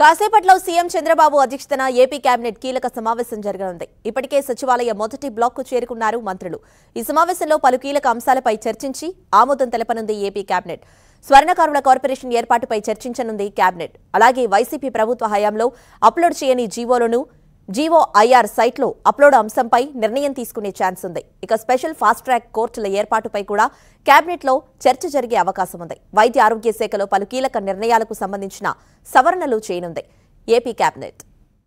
కాసేపట్లో సీఎం చంద్రబాబు అధ్యక్షతన AP cabinet కీలక సమావేశం జరగనుంది ఇప్పటికే సచివాలయ మొదటి బ్లాక్కు చేరుకున్నారు మంత్రులు ఈ సమావేశంలో పలు కీలక అంశాలపై చర్చించి ఆమోదం తెలపనుంది ఏపీ కేబినెట్ స్వర్ణకారుల కార్పొరేషన్ ఏర్పాటుపై చర్చించనుంది కేబినెట్ అలాగే వైసీపీ ప్రభుత్వ హయాంలో అప్లోడ్ చేయని జీవోలను జీవో ఐఆర్ సైట్లో అప్లోడ్ అంశంపై నిర్ణయం తీసుకునే ఛాన్స్ ఉంది ఇక స్పెషల్ ఫాస్ట్ ట్రాక్ కోర్టుల ఏర్పాటుపై కూడా కేబినెట్లో చర్చ జరిగే అవకాశం ఉంది వైద్య ఆరోగ్య శాఖలో పలు కీలక నిర్ణయాలకు సంబంధించిన సవరణలు చేయనుంది ఏపీ కేబినెట్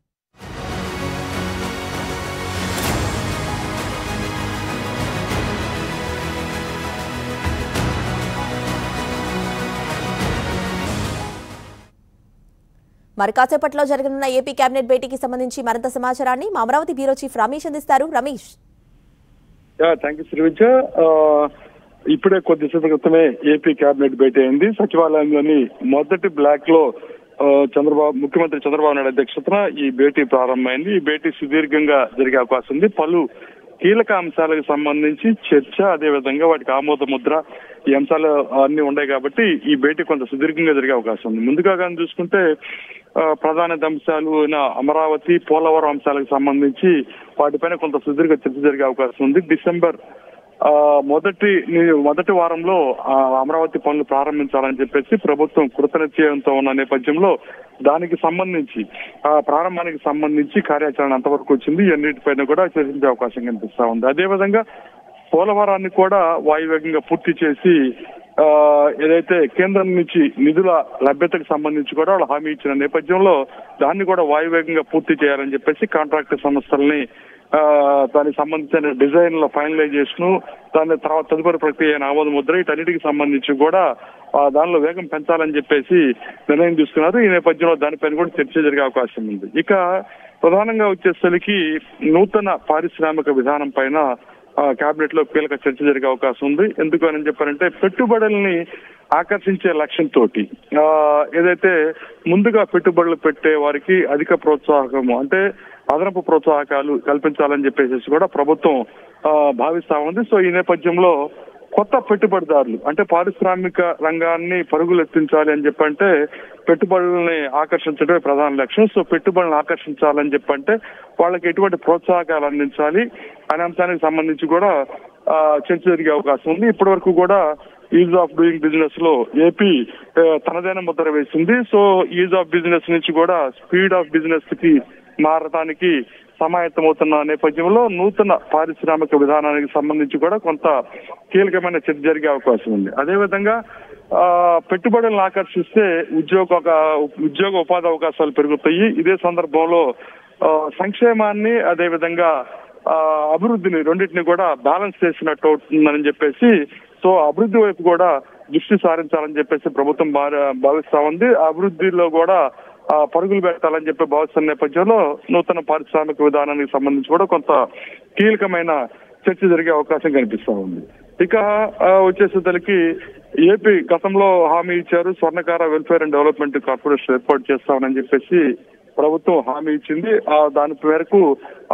మరి కాసేపట్లో జరగనున్న ఏపీ కేబినెట్ భేటీకి సంబంధించి మరింత సమాచారాన్ని మా అమరావతి బ్యూరో చీఫ్ రమేష్ అందిస్తారు రమేష్ థ్యాంక్ యూ శ్రీవిద్య ఆ, ఇప్పుడే కొద్దిసేపు క్రితమే ఏపీ కేబినెట్ భేటీ అయింది సచివాలయంలోని మొదటి బ్లాక్ లో ఆ, చంద్రబాబు ముఖ్యమంత్రి చంద్రబాబు నాయుడు అధ్యక్షతన ఈ భేటీ ప్రారంభమైంది ఈ భేటీ సుదీర్ఘంగా జరిగే అవకాశం ఉంది పలు కీలక అంశాలకు సంబంధించి చర్చ అదే విధంగా వాటికి ఆమోద ముద్ర ఈ అంశాలు అన్ని ఉన్నాయి కాబట్టి ఈ భేటీ కొంత సుదీర్ఘంగా జరిగే అవకాశం ఉంది ముందుగా కానీ చూసుకుంటే ఆ, ప్రధాన అంశాలు అయిన అమరావతి పోలవరం అంశాలకు సంబంధించి వాటిపైన కొంత సుదీర్ఘ చర్చ జరిగే అవకాశం ఉంది డిసెంబర్ ఆ, మొదటి ని- మొదటి వారంలో ఆ, అమరావతి పనులు ప్రారంభించాలని చెప్పేసి ప్రభుత్వం కృతనిశ్చయంతో ఉన్న నేపథ్యంలో దానికి సంబంధించి ఆ ప్రారంభానికి సంబంధించి కార్యాచరణ అంతవరకు వచ్చింది అన్నిటిపైన కూడా చర్చించే అవకాశం కనిపిస్తా ఉంది అదేవిధంగా పోలవరాన్ని కూడా వాయువేగంగా పూర్తి చేసి ఆ, ఏదైతే కేంద్రం నుంచి నిధుల లభ్యతకు సంబంధించి కూడా వాళ్ళు హామీ ఇచ్చిన నేపథ్యంలో దాన్ని కూడా వాయువేగంగా పూర్తి చేయాలని చెప్పేసి కాంట్రాక్ట్ సంస్థల్ని ఆ, దానికి సంబంధించిన డిజైన్ల ఫైనలైజేషన్ దాని తర్వాత తదుపరి ప్రక్రియ అయిన ఆమోద ముద్ర వీటన్నిటికి సంబంధించి కూడా ఆ, దానిలో వేగం పెంచాలని చెప్పేసి నిర్ణయం తీసుకున్నారు ఈ నేపథ్యంలో దానిపైన కూడా చర్చ జరిగే అవకాశం ఉంది ఇక ప్రధానంగా వచ్చేసరికి నూతన పారిశ్రామిక విధానం పైన కేబినెట్ లో కీలక చర్చ జరిగే అవకాశం ఉంది ఎందుకు అని చెప్పారంటే పెట్టుబడుల్ని ఆకర్షించే లక్ష్యంతో ఏదైతే ముందుగా పెట్టుబడులు పెట్టే వారికి అధిక ప్రోత్సాహకము అంటే అదనపు ప్రోత్సాహకాలు కల్పించాలని చెప్పేసి కూడా ప్రభుత్వం ఆ, భావిస్తా ఉంది సో ఈ నేపథ్యంలో కొత్త పెట్టుబడిదారులు అంటే పారిశ్రామిక రంగాన్ని పరుగులు ఎత్తించాలి అని చెప్పంటే పెట్టుబడుల్ని ఆకర్షించడమే ప్రధాన లక్ష్యం సో పెట్టుబడులను ఆకర్షించాలని చెప్పంటే వాళ్ళకి ఎటువంటి ప్రోత్సాహకాలు అందించాలి అనే అంశానికి సంబంధించి కూడా ఆ, చర్చ జరిగే అవకాశం ఉంది ఇప్పటి వరకు కూడా ఈజ్ ఆఫ్ డూయింగ్ బిజినెస్ లో ఏపీ ఆ, తనదైన ముద్ర వేసింది సో ఈజ్ ఆఫ్ బిజినెస్ నుంచి కూడా స్పీడ్ ఆఫ్ బిజినెస్ కి మారడానికి సమాయత్తమవుతున్న నేపథ్యంలో నూతన పారిశ్రామిక విధానానికి సంబంధించి కూడా కొంత కీలకమైన చర్చ జరిగే అవకాశం ఉంది అదేవిధంగా ఆ, పెట్టుబడులను ఆకర్షిస్తే ఉద్యోగ ఉద్యోగ ఉపాధి అవకాశాలు పెరుగుతాయి ఇదే సందర్భంలో ఆ, సంక్షేమాన్ని అదేవిధంగా ఆ, అభివృద్ధిని రెండింటిని కూడా బ్యాలెన్స్ చేసినట్టు అవుతుందని చెప్పేసి సో అభివృద్ధి వైపు కూడా దృష్టి సారించాలని చెప్పేసి ప్రభుత్వం భా- భావిస్తా ఉంది అభివృద్ధిలో కూడా ఆ, పరుగులు పెట్టాలని చెప్పి భావిస్తున్న నేపథ్యంలో నూతన పారిశ్రామిక విధానానికి సంబంధించి కూడా కొంత కీలకమైన చర్చ జరిగే అవకాశం కనిపిస్తా ఉంది ఇక ఆ, వచ్చేసేసరికి ఏపీ గతంలో హామీ ఇచ్చారు స్వర్ణకార వెల్ఫేర్ అండ్ డెవలప్మెంట్ కార్పొరేషన్ ఏర్పాటు చేస్తామని చెప్పేసి ప్రభుత్వం హామీ ఇచ్చింది ఆ దాని మేరకు ఆ,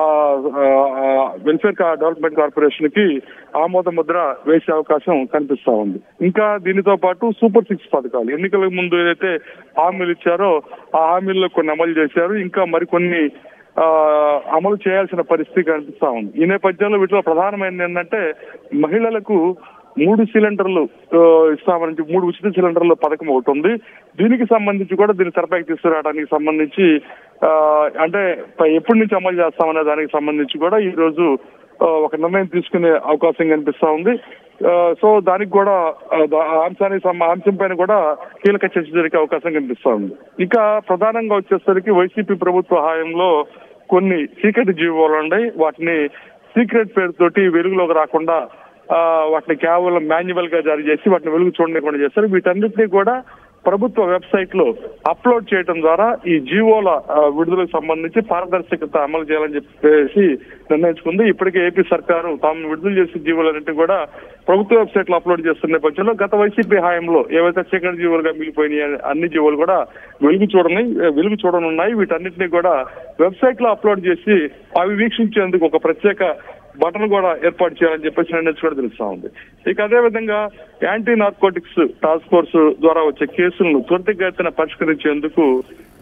ఆ, వెల్ఫేర్ కా- డెవలప్మెంట్ కార్పొరేషన్ కి ఆమోద ముద్ర వేసే అవకాశం కనిపిస్తా ఉంది ఇంకా దీనితో పాటు సూపర్ సిక్స్ పథకాలు ఎన్నికల ముందు ఏదైతే హామీలు ఇచ్చారో ఆ హామీల్లో కొన్ని అమలు చేశారు ఇంకా మరికొన్ని ఆ, అమలు చేయాల్సిన పరిస్థితి కనిపిస్తా ఉంది ఈ నేపథ్యంలో వీటిలో ప్రధానమైనది ఏంటంటే మహిళలకు మూడు సిలిండర్లు ఆ, ఇస్తామని చెప్పి మూడు ఉచిత సిలిండర్ల పథకం ఒకటి ఉంది దీనికి సంబంధించి కూడా దీన్ని తెరపైకి తీసుకురావడానికి సంబంధించి ఆ, అంటే ప- ఎప్పటి నుంచి అమలు చేస్తామనే దానికి సంబంధించి కూడా ఈ రోజు ఆ, ఒక నిర్ణయం తీసుకునే అవకాశం కనిపిస్తా ఉంది ఆ, సో దానికి కూడా ఆ, దా- ఆ అంశానికి సంబ- అంశం పైన కూడా కీలక చర్చ జరిగే అవకాశం కనిపిస్తా ఉంది ఇక ప్రధానంగా వచ్చేసరికి వైసీపీ ప్రభుత్వ హాయంలో కొన్ని సీక్రెట్ జీవోలు ఉన్నాయి వాటిని సీక్రెట్ పేరుతోటి వెలుగులోకి రాకుండా ఆ, వాటిని కేవలం మాన్యువల్ గా జారీ చేసి వాటిని వెలుగు చూడకుండా చేస్తారు వీటన్నిటినీ కూడా ప్రభుత్వ వెబ్సైట్ లో అప్లోడ్ చేయడం ద్వారా ఈ జీవోల ఆ, విడుదలకు సంబంధించి పారదర్శకత అమలు చేయాలని చెప్పేసి నిర్ణయించుకుంది ఇప్పటికే ఏపీ సర్కారు తాము విడుదల చేసిన జీవోలన్నింటి కూడా ప్రభుత్వ వెబ్సైట్ లో అప్లోడ్ చేస్తున్న నేపథ్యంలో గత వైసీపీ హాయంలో ఏవైతే చీకటి జీవోలుగా మిగిలిపోయినాయి అన్ని జీవోలు కూడా వెలుగు చూడని వెలుగు చూడనున్నాయి వీటన్నిటిని కూడా వెబ్సైట్ లో అప్లోడ్ చేసి అవి వీక్షించేందుకు ఒక ప్రత్యేక బటన్ కూడా ఏర్పాటు చేయాలని చెప్పేసి నిర్ణయించి కూడా తెలుస్తా ఉంది ఇక అదే విధంగా యాంటీ నార్కోటిక్స్ టాస్క్ ఫోర్స్ ద్వారా వచ్చే కేసులను త్వరితగతిన పరిష్కరించేందుకు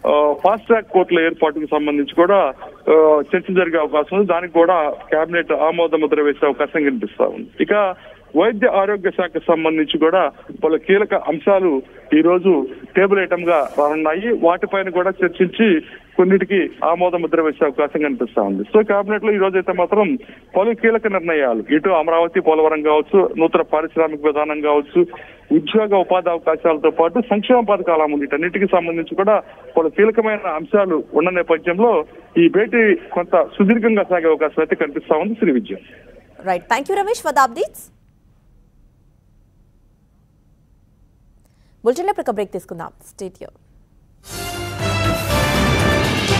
ఫాస్ట్ ట్రాక్ కోర్టుల ఏర్పాటుకు సంబంధించి కూడా ఆ, చర్చ జరిగే అవకాశం ఉంది దానికి కూడా కేబినెట్ ఆమోద ముద్ర వేసే అవకాశం కనిపిస్తా ఉంది ఇక వైద్య ఆరోగ్య శాఖకు సంబంధించి కూడా పలు కీలక అంశాలు ఈ రోజు టేబుల్ ఐటమ్ గా రానున్నాయి వాటిపైన కూడా చర్చించి కొన్నిటికి ఆమోద ముద్ర వేసే అవకాశం కనిపిస్తా ఉంది సో కేబినెట్ లో ఈ రోజు అయితే మాత్రం పలు కీలక నిర్ణయాలు ఇటు అమరావతి పోలవరం కావచ్చు నూతన పారిశ్రామిక విధానం కావచ్చు ఉద్యోగ ఉపాధి అవకాశాలతో పాటు సంక్షేమ పథకాల అమలు వీటన్నిటికి సంబంధించి కూడా పలు కీలకమైన అంశాలు ఉన్న నేపథ్యంలో ఈ భేటీ కొంత సుదీర్ఘంగా సాగే అవకాశం అయితే కనిపిస్తా ఉంది శ్రీ విజయం right thank you Ramesh for the updates బులెటిన్లో ఇప్పుడు ఒక బ్రేక్ తీసుకుందాం స్టేట్